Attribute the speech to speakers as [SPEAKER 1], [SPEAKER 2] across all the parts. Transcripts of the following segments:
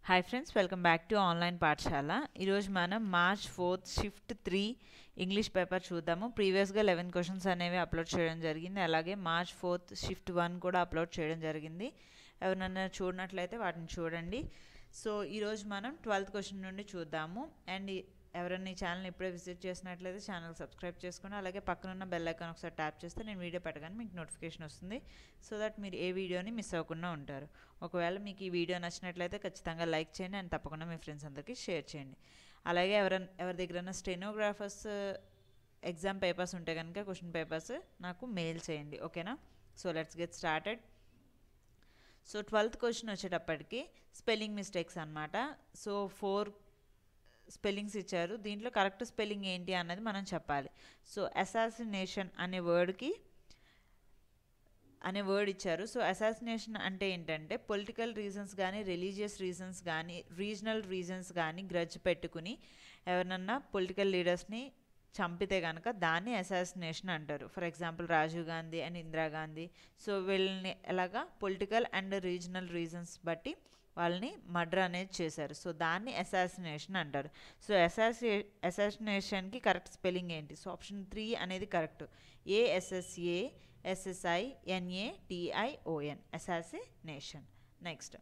[SPEAKER 1] Hi friends welcome back to online పాఠశాల ఈరోజు మనం March fourth shift three English paper చూద్దాము ప్రీవియస్గా లెవెన్ క్వశ్చన్స్ అనేవి అప్లోడ్ చేయడం జరిగింది అలాగే మార్చ్ ఫోర్త్ షిఫ్ట్ వన్ కూడా అప్లోడ్ చేయడం జరిగింది ఎవరినైనా చూడనట్లయితే వాటిని చూడండి సో ఈరోజు మనం ట్వెల్త్ క్వశ్చన్ నుండి చూద్దాము అండ్ ఎవరైనా ఈ ఛానల్ ఇప్పుడే విజిట్ చేసినట్లయితే ఛానల్ సబ్స్క్రైబ్ చేసుకుని అలాగే పక్కనున్న బెల్ ఐకాన్ ఒకసారి ట్యాప్ చేస్తే నేను వీడియో పెట్టగానే మీకు నోటిఫికేషన్ వస్తుంది సో దట్ మీరు ఏ వీడియోని మిస్ అవ్వకుండా ఉంటారు ఒకవేళ మీకు ఈ వీడియో నచ్చినట్లయితే ఖచ్చితంగా లైక్ చేయండి అండ్ తప్పకుండా మీ ఫ్రెండ్స్ అందరికీ షేర్ చేయండి అలాగే ఎవరైనా ఎవరి దగ్గరైనా స్టెనోగ్రాఫర్స్ ఎగ్జామ్ పేపర్స్ ఉంటే కనుక క్వశ్చన్ పేపర్స్ నాకు మెయిల్ చేయండి ఓకేనా so let's get started so twelfth question వచ్చేటప్పటికి స్పెల్లింగ్ మిస్టేక్స్ అనమాట సో ఫోర్ స్పెల్లింగ్స్ ఇచ్చారు దీంట్లో కరెక్ట్ స్పెల్లింగ్ ఏంటి అన్నది మనం చెప్పాలి సో అసాసినేషన్ అనే వర్డ్కి అనే వర్డ్ ఇచ్చారు సో అసాసినేషన్ అంటే ఏంటంటే పొలిటికల్ రీజన్స్ కానీ రిలీజియస్ రీజన్స్ కానీ రీజనల్ రీజన్స్ కానీ గ్రడ్జ్ పెట్టుకుని ఎవరినన్నా పొలిటికల్ లీడర్స్ని చంపితే కనుక దాన్ని అసాసినేషన్ అంటారు for example Rajiv Gandhi and Indira Gandhi so వీళ్ళని ఎలాగా పొలిటికల్ అండ్ రీజనల్ రీజన్స్ బట్టి వాళ్ళని మర్డర్ అనేది చేశారు సో దాన్ని అసాసినేషన్ అంటారు సో అసాసి అసాసినేషన్కి కరెక్ట్ స్పెల్లింగ్ ఏంటి సో ఆప్షన్ త్రీ అనేది correct A S S A S S I N A T I O N assassination next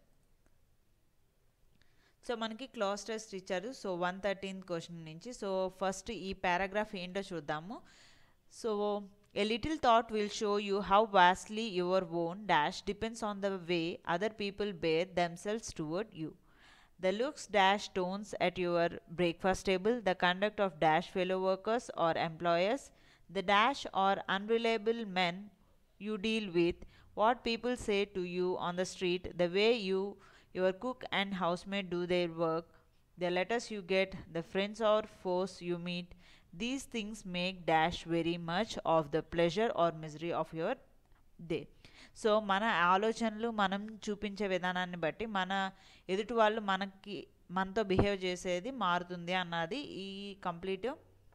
[SPEAKER 1] so మనకి క్లాస్ టెస్ట్ ఇచ్చారు సో వన్ థర్టీన్త్ క్వశ్చన్ నుంచి సో ఫస్ట్ ఈ పారాగ్రాఫ్ ఏంటో చూద్దాము so A little thought will show you how vastly your own dash depends on the way other people bear themselves toward you. The looks dash tones at your breakfast table, the conduct of dash fellow workers or employers, the dash or unreliable men you deal with, what people say to you on the street, the way you your cook and housemaid do their work, the letters you get, the friends or foes you meet, these things make dash very much of the pleasure or misery of your day so మన ఆలోచనలు మనం చూపించే విధానాన్ని బట్టి మన ఎదుటి వాళ్ళు మనకి మనతో బిహేవ్ చేసేది మారుతుంది అన్నది ఈ కంప్లీట్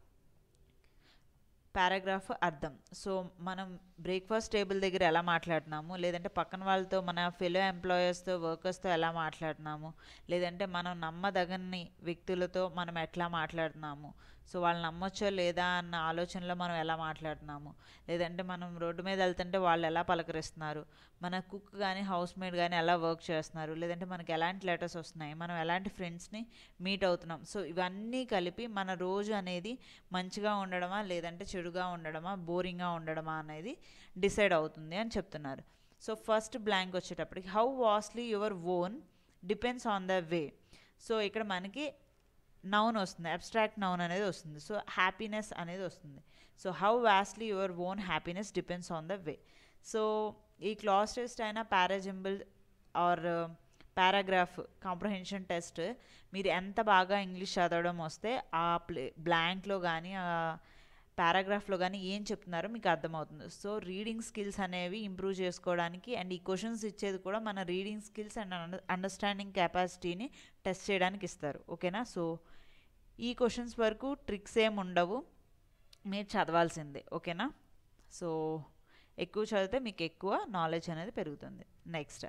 [SPEAKER 1] పారాగ్రాఫ్ అర్థం సో మనం బ్రేక్ఫాస్ట్ టేబుల్ దగ్గర ఎలా మాట్లాడుతున్నాము లేదంటే పక్కన వాళ్ళతో మన ఫెలో ఎంప్లాయర్స్తో వర్కర్స్తో ఎలా మాట్లాడుతున్నాము లేదంటే మనం నమ్మదగని వ్యక్తులతో మనం ఎట్లా మాట్లాడుతున్నాము సో వాళ్ళు నమ్మొచ్చో లేదా అన్న ఆలోచనలో మనం ఎలా మాట్లాడుతున్నాము లేదంటే మనం రోడ్డు మీద వెళ్తుంటే వాళ్ళు ఎలా పలకరిస్తున్నారు మన కుక్ కానీ హౌస్ మేడ్ కానీ ఎలా వర్క్ చేస్తున్నారు లేదంటే మనకి ఎలాంటి లెటర్స్ వస్తున్నాయి మనం ఎలాంటి ఫ్రెండ్స్ని మీట్ అవుతున్నాం సో ఇవన్నీ కలిపి మన రోజు అనేది మంచిగా ఉండడమా లేదంటే చెడుగా ఉండడమా బోరింగ్గా ఉండడమా అనేది డిసైడ్ అవుతుంది అని చెప్తున్నారు సో ఫస్ట్ బ్లాంక్ వచ్చేటప్పటికి how vastly your own depends on the way so ఇక్కడ మనకి నౌన్ వస్తుంది అబ్స్ట్రాక్ట్ నౌన్ అనేది వస్తుంది సో హ్యాపీనెస్ అనేది వస్తుంది so how vastly your own happiness depends on the way so ఈ క్లాస్ టెస్ట్ అయినా para jumble or paragraph comprehension test మీరు ఎంత బాగా ఇంగ్లీష్ చదవడం వస్తే ఆ ప్లే బ్లాంక్లో కానీ ఆ పారాగ్రాఫ్లో కానీ ఏం చెప్తున్నారో మీకు అర్థమవుతుంది సో రీడింగ్ స్కిల్స్ అనేవి ఇంప్రూవ్ చేసుకోవడానికి అండ్ ఈ క్వశ్చన్స్ ఇచ్చేది కూడా మన రీడింగ్ స్కిల్స్ అండ్ అండర్స్టాండింగ్ కెపాసిటీని టెస్ట్ చేయడానికి ఇస్తారు ఓకేనా సో ఈ క్వశ్చన్స్ వరకు ట్రిక్స్ ఏమి ఉండవు మీరు చదవాల్సిందే ఓకేనా సో ఎక్కువ చదివితే మీకు ఎక్కువ నాలెడ్జ్ అనేది పెరుగుతుంది next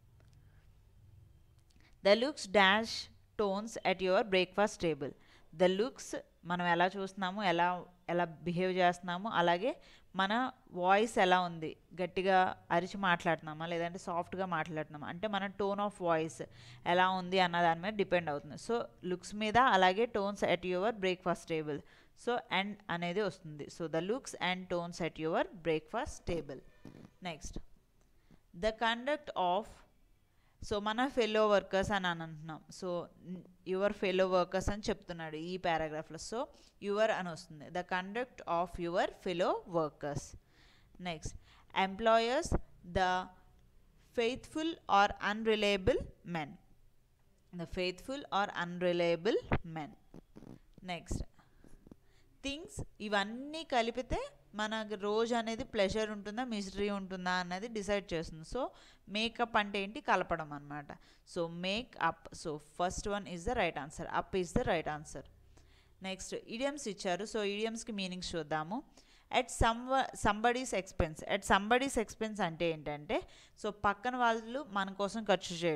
[SPEAKER 1] the looks dash tones at your breakfast table the looks మనం ఎలా చూస్తున్నాము ఎలా ఎలా బిహేవ్ చేస్తున్నాము అలాగే మన వాయిస్ ఎలా ఉంది గట్టిగా అరిచి మాట్లాడుతున్నామా లేదంటే సాఫ్ట్గా మాట్లాడుతున్నామా అంటే మన టోన్ ఆఫ్ వాయిస్ ఎలా ఉంది అన్న దాని మీద డిపెండ్ అవుతుంది సో లుక్స్ మీద అలాగే tones at your breakfast table so and అనేది వస్తుంది so the looks and tones at your breakfast table next the conduct of so మన ఫెలో వర్కర్స్ అని అని అంటున్నాం సో యువర్ ఫెలో వర్కర్స్ అని చెప్తున్నాడు ఈ పారాగ్రాఫ్లో సో యువర్ అని వస్తుంది the conduct of your fellow workers next employers the faithful or unreliable men the faithful or unreliable men next things ఇవన్నీ కలిపితే మన రోజు అనేది ప్లెజర్ ఉంటుందా మిస్టరీ ఉంటుందా అన్నది డిసైడ్ చేస్తుంది సో మేకప్ అంటే ఏంటి కలపడం అనమాట so make up so first one is the right answer up is the right answer next idioms ఇచ్చారు సో ఇడియమ్స్కి మీనింగ్స్ చూద్దాము at some somebody's expense at somebody's expense అంటే ఏంటంటే సో పక్కన వాళ్ళు మన కోసం ఖర్చు చేయడం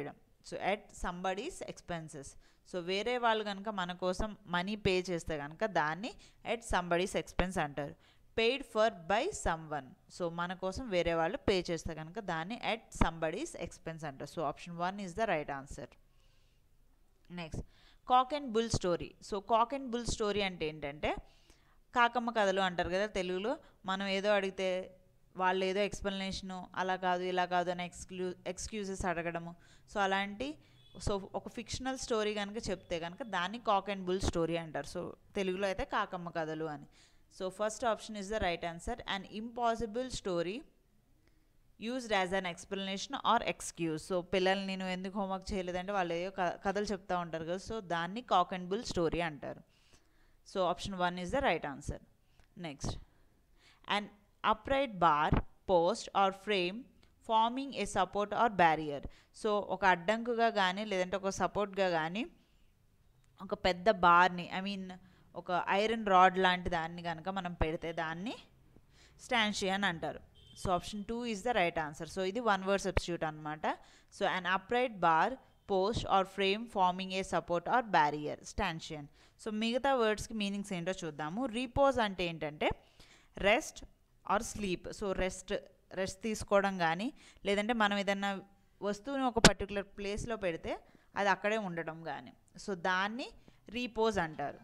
[SPEAKER 1] so at somebody's expenses so వేరే వాళ్ళు కనుక మన కోసం మనీ పే చేస్తే కనుక దాన్ని ఎట్ సంబడీస్ ఎక్స్పెన్స్ అంటారు paid for by someone so మన కోసం వేరే వాళ్ళు పే చేస్తే కనుక దాన్ని ఎట్ సంబడీస్ ఎక్స్పెన్స్ అంటారు so option one is the right answer next cock and bull story so cock and bull story అంటే ఏంటంటే కాకమ్మ కథలు అంటారు కదా తెలుగులో మనం ఏదో అడిగితే వాళ్ళు ఏదో ఎక్స్ప్లెనేషను అలా కాదు ఇలా కాదు అని ఎక్స్క్లూ ఎక్స్క్యూజెస్ అడగడము సో అలాంటి సో ఒక ఫిక్షనల్ స్టోరీ కనుక చెప్తే కనుక దాన్ని కాక్ అండ్ బుల్ స్టోరీ అంటారు సో తెలుగులో అయితే కాకమ్మ కథలు అని so first option is the right answer and impossible story used as an explanation or excuse so పిల్లల్ని నేను ఎందుకు హోంవర్క్ చేయలేదంటే వాళ్ళు ఏదో క- కథలు చెప్తూ ఉంటారు కదా సో దాన్ని కాక్ అండ్ బుల్ స్టోరీ అంటారు so option one is the right answer next and upright bar post or frame forming a support or barrier so ఒక అడ్డంకుగా కానీ లేదంటే ఒక సపోర్ట్గా కానీ ఒక పెద్ద బార్ని ఐ మీన్ ఒక ఐరన్ రాడ్ లాంటి దాన్ని కనుక మనం పెడితే దాన్ని స్టాన్షియన్ అంటారు so option two is the right answer so ఇది వన్ వర్డ్ సబ్స్టిట్యూట్ అనమాట so an upright bar post or frame forming a support or barrier stanchion so మిగతా వర్డ్స్కి మీనింగ్స్ ఏంటో చూద్దాము రీపోజ్ అంటే ఏంటంటే rest or sleep so rest rest తీసుకోవడం కానీ లేదంటే మనం ఏదన్నా వస్తువుని ఒక పర్టికులర్ ప్లేస్లో పెడితే అది అక్కడే ఉండడం కానీ సో దాన్ని రీపోజ్ అంటారు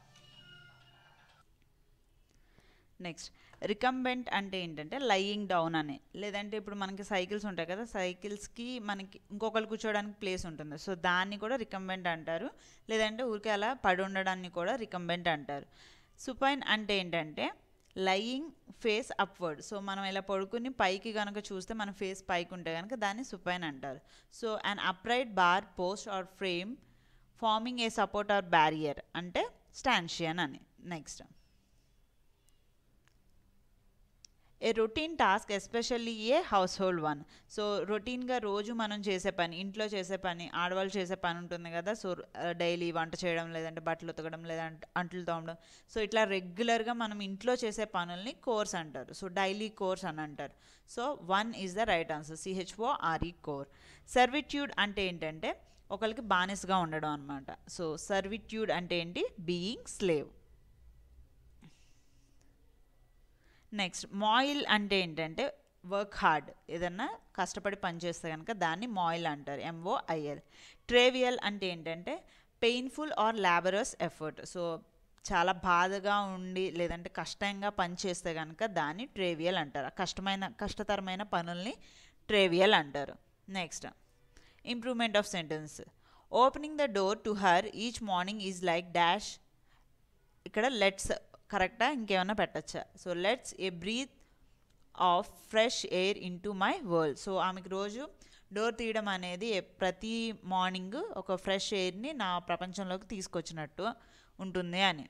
[SPEAKER 1] నెక్స్ట్ రికంబెంట్ అంటే ఏంటంటే లయింగ్ డౌన్ అని లేదంటే ఇప్పుడు మనకి సైకిల్స్ ఉంటాయి కదా సైకిల్స్కి మనకి ఇంకొకరు కూర్చోడానికి ప్లేస్ ఉంటుంది సో దాన్ని కూడా రికంబెంట్ అంటారు లేదంటే ఊరికే అలా పడి ఉండడాన్ని కూడా రికంబెంట్ అంటారు సుపైన్ అంటే ఏంటంటే లయింగ్ ఫేస్ అప్వర్డ్ సో మనం ఇలా పడుకుని పైకి కనుక చూస్తే మన ఫేస్ పైకి ఉంటే కనుక దాన్ని సుపైన్ అంటారు so an upright bar post or frame forming a support or barrier అంటే స్టాన్షియన్ అని next a routine task especially a household one so రొటీన్గా రోజు మనం చేసే పని ఇంట్లో చేసే పని ఆడవాళ్ళు చేసే పని ఉంటుంది కదా సో డైలీ వంట చేయడం లేదంటే బట్టలు ఉతకడం లేదంటే అంట్లు తోమడం సో ఇట్లా రెగ్యులర్గా మనం ఇంట్లో చేసే పనుల్ని కోర్స్ అంటారు సో డైలీ కోర్స్ అని అంటారు so one is the right answer C H O R E chore servitude అంటే ఏంటంటే ఒకరికి బానిసగా ఉండడం అనమాట సో సర్విట్యూడ్ అంటే ఏంటి బీయింగ్ స్లేవ్ నెక్స్ట్ మాయిల్ అంటే ఏంటంటే వర్క్ హార్డ్ ఏదన్నా కష్టపడి పనిచేస్తే కనుక దాన్ని మాయిల్ అంటారు ఎంఓఐఎల్ ట్రేవియల్ అంటే ఏంటంటే painful or laborious effort so చాలా బాధగా ఉండి లేదంటే కష్టంగా పని చేస్తే కనుక దాన్ని ట్రేవియల్ అంటారు ఆ కష్టమైన కష్టతరమైన పనుల్ని ట్రేవియల్ అంటారు next improvement of sentence opening the door to her each morning is like dash ఇక్కడ లెట్స్ కరెక్టా ఇంకేమైనా పెట్టచ్చా so let's a breath of fresh air in to my world so ఆమెకు రోజు డోర్ తీయడం అనేది ఎ- ప్రతి మార్నింగ్ ఒక ఫ్రెష్ ఎయిర్ని నా ప్రపంచంలోకి తీసుకొచ్చినట్టు ఉంటుంది అని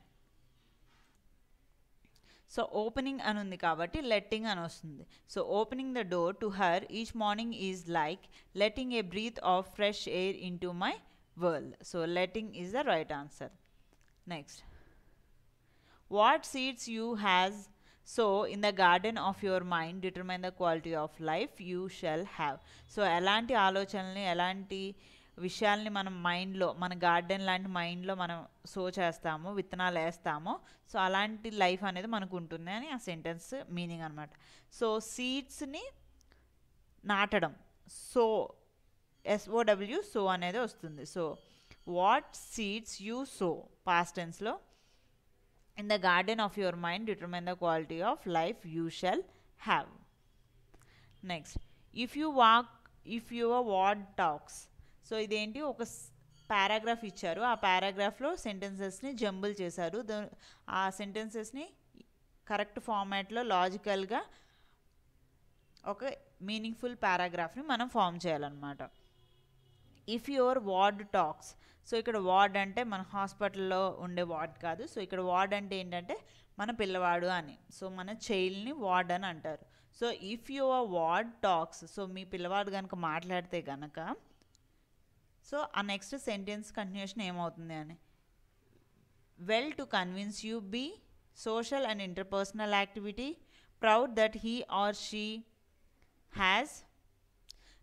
[SPEAKER 1] సో ఓపెనింగ్ అని ఉంది కాబట్టి లెట్టింగ్ అని వస్తుంది so opening the door to her each morning is like letting a breath of fresh air in to my world so letting is the right answer next what seeds you has so in the garden of your mind determine the quality of life you shall have so ఎలాంటి ఆలోచనల్ని ఎలాంటి విషయాల్ని మనం మైండ్లో మన garden లాంటి మైండ్లో మనం సో చేస్తామో విత్తనాలు వేస్తామో సో అలాంటి లైఫ్ అనేది మనకు ఉంటుంది అని ఆ సెంటెన్స్ మీనింగ్ అనమాట సో సీడ్స్ని నాటడం సో ఎస్ఓడబ్ల్యూ సో అనేది వస్తుంది so what seeds you so past టెన్స్లో in the garden of your mind determine the quality of life you shall have next if you walk if your ward talks so ఇదేంటి ఒక paragraph ఇచ్చారు ఆ పారాగ్రాఫ్లో సెంటెన్సెస్ని jumble చేశారు the- ఆ సెంటెన్సెస్ని correct ఫార్మాట్లో లాజికల్గా ఒక మీనింగ్ఫుల్ పారాగ్రాఫ్ని మనం ఫామ్ చేయాలన్నమాట if your ward talks so ఇక్కడ వార్డ్ అంటే మన హాస్పిటల్లో ఉండే వార్డ్ కాదు సో ఇక్కడ వార్డ్ అంటే ఏంటంటే మన పిల్లవాడు అని సో మన చైల్డ్ని వార్డ్ అని అంటారు so if your ward talks so మీ పిల్లవాడు కనుక మాట్లాడితే కనుక సో ఆ నెక్స్ట్ సెంటెన్స్ కంటిన్యూషన్ ఏమవుతుంది అని well to convince you be social and interpersonal activity proud that he or she has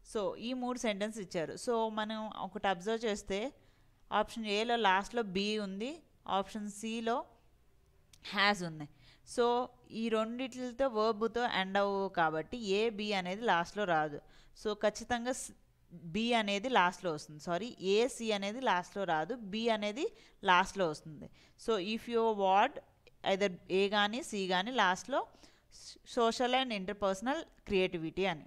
[SPEAKER 1] so ఈ మూడు సెంటెన్స్ ఇచ్చారు సో మనం ఒకటి అబ్జర్వ్ చేస్తే ఆప్షన్ ఏలో లాస్ట్లో బి ఉంది ఆప్షన్ సిలో హ్యాస్ ఉంది సో ఈ రెండిట్లతో వర్బ్తో ఎండ్ అవ్వవు కాబట్టి ఏ బి అనేది లాస్ట్లో రాదు సో ఖచ్చితంగా బి అనేది లాస్ట్లో వస్తుంది సారీ ఏ సి అనేది లాస్ట్లో రాదు బి అనేది లాస్ట్లో వస్తుంది so if you what either A కానీ సి కానీ లాస్ట్లో సోషల్ అండ్ ఇంటర్పర్సనల్ క్రియేటివిటీ అని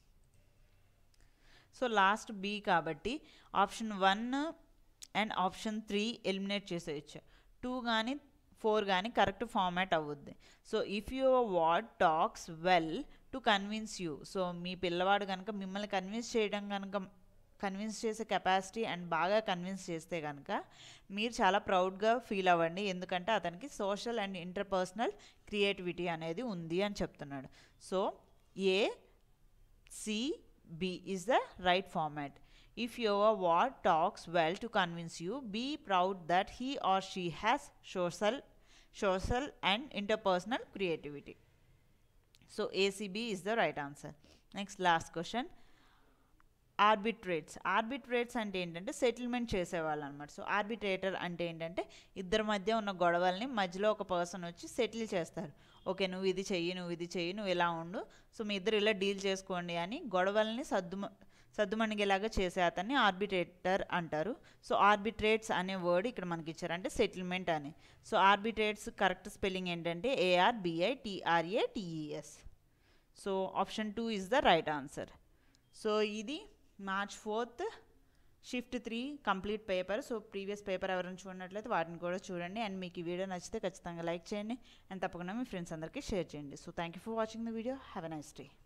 [SPEAKER 1] సో లాస్ట్ బి కాబట్టి option one and option three eliminate చేసేయచ్చు టూ కానీ ఫోర్ కానీ కరెక్ట్ ఫార్మాట్ అవ్వద్ది so if your ward talks well to convince you so మీ పిల్లవాడు కనుక మిమ్మల్ని కన్విన్స్ చేయడం కనుక కన్విన్స్ చేసే కెపాసిటీ అండ్ బాగా కన్విన్స్ చేస్తే కనుక మీరు చాలా ప్రౌడ్గా ఫీల్ అవ్వండి ఎందుకంటే అతనికి సోషల్ అండ్ ఇంటర్పర్సనల్ క్రియేటివిటీ అనేది ఉంది అని చెప్తున్నాడు so A C B is the right format If your ward talks well to convince you, be proud that he or she has social, social and interpersonal creativity. So ACB is the right answer. Next, last question. Arbitrates arbitrates అంటే ఏంటంటే settlement చేసేవాళ్ళు అనమాట so arbitrator అంటే ఏంటంటే ఇద్దరి మధ్య ఉన్న గొడవల్ని మధ్యలో ఒక పర్సన్ వచ్చి సెటిల్ చేస్తారు ఓకే నువ్వు ఇది చెయ్యి నువ్వు ఇది చెయ్యి నువ్వు ఇలా ఉండు సో మీ ఇద్దరు ఇలా డీల్ చేసుకోండి అని గొడవల్ని సర్దు సర్దుమణిగేలాగా చేసే అతన్ని ఆర్బిట్రేటర్ అంటారు సో ఆర్బిట్రేట్స్ అనే వర్డ్ ఇక్కడ మనకి ఇచ్చారు అంటే సెటిల్మెంట్ అని సో ఆర్బిట్రేట్స్ కరెక్ట్ స్పెల్లింగ్ ఏంటంటే A R B I T R A T E S so option two is the right answer so ఇది March fourth shift three complete paper so previous paper ఎవరైనా చూడనట్లయితే వాటిని కూడా చూడండి అండ్ మీకు ఈ వీడియో నచ్చితే ఖచ్చితంగా లైక్ చేయండి అండ్ తప్పకుండా మీ ఫ్రెండ్స్ అందరికీ షేర్ చేయండి so thank you for watching the video have a nice day